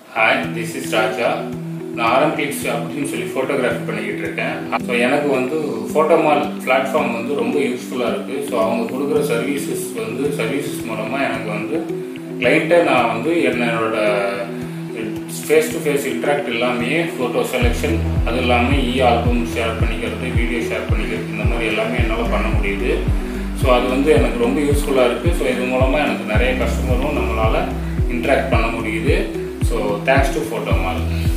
hi this is ராஜா நான் ஆரம் clicks அப்படின்னு சொல்லி ஃபோட்டோகிராஃபி பண்ணிக்கிட்டு இருக்கேன் ஸோ எனக்கு வந்து ஃபோட்டோமால் பிளாட்ஃபார்ம் வந்து ரொம்ப யூஸ்ஃபுல்லாக இருக்குது ஸோ அவங்க கொடுக்குற சர்வீசஸ் வந்து சர்வீசஸ் மூலமாக எனக்கு வந்து கிளைண்ட்டை நான் வந்து என்னோட ஃபேஸ் டு ஃபேஸ் இன்ட்ராக்ட் எல்லாமே ஃபோட்டோ செலெக்ஷன் அது இல்லாமல் இ ஆல்பம் ஷேர் பண்ணிக்கிறது வீடியோ ஷேர் பண்ணிக்கிறது இந்த மாதிரி எல்லாமே என்னால் பண்ண முடியுது ஸோ அது வந்து எனக்கு ரொம்ப யூஸ்ஃபுல்லாக இருக்குது ஸோ இது மூலமாக எனக்கு நிறைய கஸ்டமரும் நம்மளால் இன்ட்ராக்ட் பண்ண முடியுது so thanks to photo mall